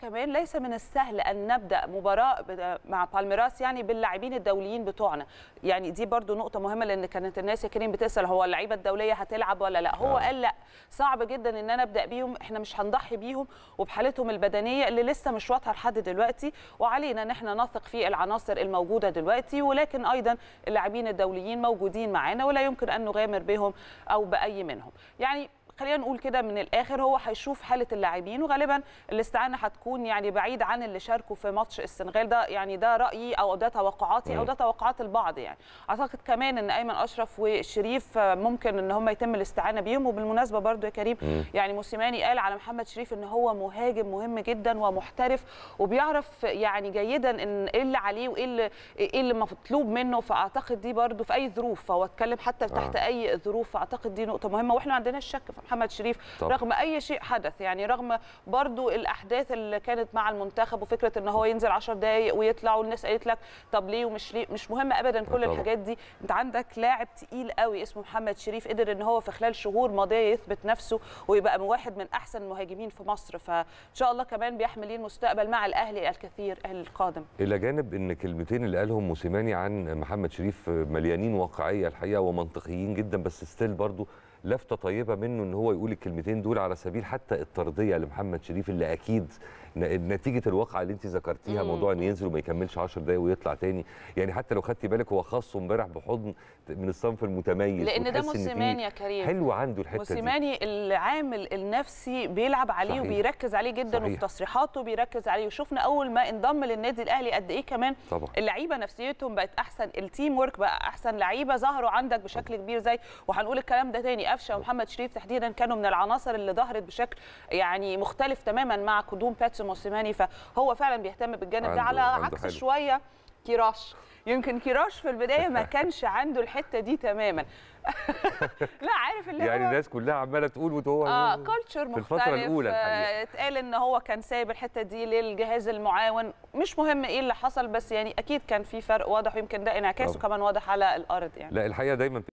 كمان ليس من السهل ان نبدا مباراه ب- مع بالميراس يعني باللاعبين الدوليين بتوعنا يعني دي برضو نقطه مهمه لان كانت الناس يا كريم بتسال هو اللعيبه الدوليه هتلعب ولا لا هو آه. قال لا صعب جدا ان انا ابدا بيهم احنا مش هنضحي بيهم وبحالتهم البدنيه اللي لسه مش واضحه لحد دلوقتي وعلينا ان احنا نثق في العناصر الموجوده دلوقتي ولكن ايضا اللاعبين الدوليين موجودين معانا ولا يمكن ان نغامر بهم او باي منهم يعني خلينا نقول كده من الاخر هو هيشوف حاله اللاعبين وغالبا الاستعانه هتكون يعني بعيد عن اللي شاركوا في ماتش السنغال ده يعني ده رايي او ده توقعاتي او مم. ده توقعات البعض يعني اعتقد كمان ان ايمن اشرف وشريف آه، ممكن ان هم يتم الاستعانه بيهم وبالمناسبه برضو يا كريم مم. يعني موسيماني قال على محمد شريف ان هو مهاجم مهم جدا ومحترف وبيعرف يعني جيدا ان ايه اللي عليه وايه اللي ايه اللي مطلوب منه فاعتقد دي برضو في اي ظروف فهو اتكلم حتى تحت آه. اي ظروف فاعتقد دي نقطه مهمه واحنا ما عندناش شك في محمد شريف طبعا. رغم اي شيء حدث يعني رغم برضو الاحداث اللي كانت مع المنتخب وفكره ان هو ينزل 10 دقائق ويطلع والناس قالت لك طب ليه ومش ليه مش مهم ابدا كل طبعا. الحاجات دي انت عندك لاعب تقيل قوي اسمه محمد شريف قدر ان هو في خلال شهور ماضيه يثبت نفسه ويبقى من واحد من احسن المهاجمين في مصر فان شاء الله كمان بيحمل ليه المستقبل مع الاهلي الكثير القادم الى جانب ان كلمتين اللي قالهم موسيماني عن محمد شريف مليانين واقعيه الحقيقه ومنطقيين جدا بس ستيل برضو لفته طيبه منه ان هو يقول الكلمتين دول على سبيل حتى الترضيه لمحمد شريف اللي اكيد ن- نتيجه الواقعه اللي انت ذكرتيها مم. موضوع ان ينزل وما يكملش 10 دقايق ويطلع تاني يعني حتى لو خدتي بالك هو خاصه امبارح بحضن من الصنف المتميز لان ده وتحس إن في موسيماني يا كريم حلو عنده الحته دي موسيماني العامل النفسي بيلعب عليه صحيح. وبيركز عليه جدا صحيح. وفي تصريحاته بيركز عليه وشفنا اول ما انضم للنادي الاهلي قد ايه كمان طبعا اللعيبه نفسيتهم بقت احسن التيم ورك بقى احسن لعيبه ظهروا عندك بشكل كبير زي وهنقول الكلام ده تاني قفشه ومحمد شريف تحديدا كانوا من العناصر اللي ظهرت بشكل يعني مختلف تماما مع قدوم باتسو موسيماني فهو فعلا بيهتم بالجانب ده عنده- على عنده عكس حلو. شويه كيراش يمكن كيراش في البدايه ما كانش عنده الحته دي تماما لا عارف اللي يعني هو الناس كلها عماله تقول وهو اه كلتشر في مختلف الفترة الأولى الحقيقة. آه، اتقال ان هو كان سايب الحته دي للجهاز المعاون مش مهم ايه اللي حصل بس يعني اكيد كان في فرق واضح ويمكن ده انعكاسه طبعا. كمان واضح على الارض يعني لا الحقيقه دايما